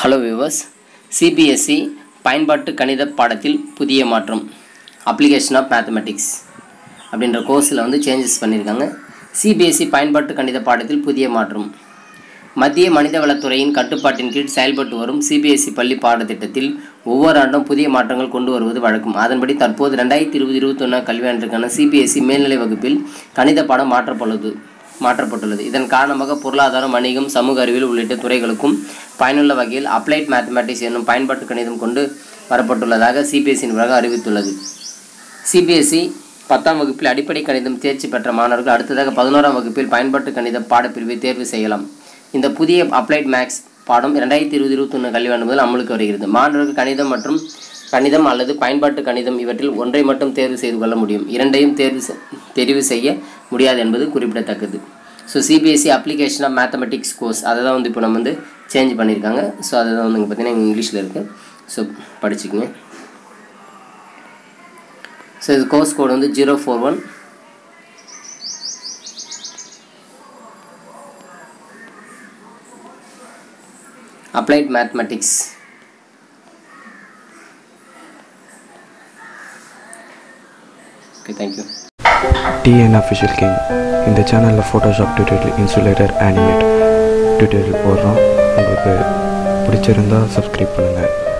hello viewers CBSE பயன்பாட்டு கணித பாடத்தில் புதிய மாற்றம் அப்ளிகேஷன் ஆஃப் மேத்தமெட்டிக்ஸ் அப்படின்ற கோர்ஸில் வந்து சேஞ்சஸ் பண்ணியிருக்காங்க சிபிஎஸ்சி பயன்பாட்டு கணித பாடத்தில் புதிய மாற்றம் மத்திய மனிதவளத்துறையின் கட்டுப்பாட்டின் கீழ் செயல்பட்டு வரும் சிபிஎஸ்சி பள்ளி பாடத்திட்டத்தில் ஒவ்வொரு ஆண்டும் புதிய மாற்றங்கள் கொண்டு வருவது வழக்கம் அதன்படி தற்போது ரெண்டாயிரத்தி இருபது இருபத்தொன்னா கல்வியாண்டிற்கான சிபிஎஸ்சி மேல்நிலை வகுப்பில் கணித பாடம் மாற்றப்பட்டுள்ளது மாற்றப்பட்டுள்ளது இதன் காரணமாக பொருளாதாரம் வணிகம் சமூக அறிவியல் உள்ளிட்ட துறைகளுக்கும் பயனுள்ள வகையில் அப்ளைட் மேத்தமேட்டிக்ஸ் என்னும் பயன்பாட்டு கணிதம் கொண்டு வரப்பட்டுள்ளதாக சிபிஎஸ்சி நிர்வாகம் அறிவித்துள்ளது சிபிஎஸ்சி பத்தாம் வகுப்பில் அடிப்படை கணிதம் தேர்ச்சி பெற்ற மாணவர்கள் அடுத்ததாக பதினோராம் வகுப்பில் பயன்பாட்டு கணித பாடப்பிரிவை தேர்வு செய்யலாம் இந்த புதிய அப்ளைட் மேக்ஸ் பாடம் ரெண்டாயிரத்தி இருபது இருபத்தொன்று கல்வியாண்டு முதல் அமலுக்கு வருகிறது மாணவர்கள் கணிதம் மற்றும் கணிதம் அல்லது பயன்பாட்டு கணிதம் இவற்றில் ஒன்றை மட்டும் தேர்வு செய்து கொள்ள முடியும் இரண்டையும் தேர்வு செ- தெரிவு செய்ய முடியாது என்பது குறிப்பிடத்தக்கது so CBSE application of mathematics course அதை தான் வந்து இப்போ நம்ம வந்து சேஞ்ச் பண்ணியிருக்காங்க ஸோ அதுதான் வந்து இங்கே பார்த்தீங்கன்னா இங்கிலீஷில் இருக்குது ஸோ படிச்சுக்கங்க ஸோ இது கோர்ஸ் கோடு வந்து zero four one applied mathematics okay thank you TN official king இந்த சேனலில் Photoshop tutorial Illustrator Animate tutorial போடுறோம் உங்களுக்கு பிடிச்சிருந்தா சப்ஸ்கிரைப் பண்ணுங்கள்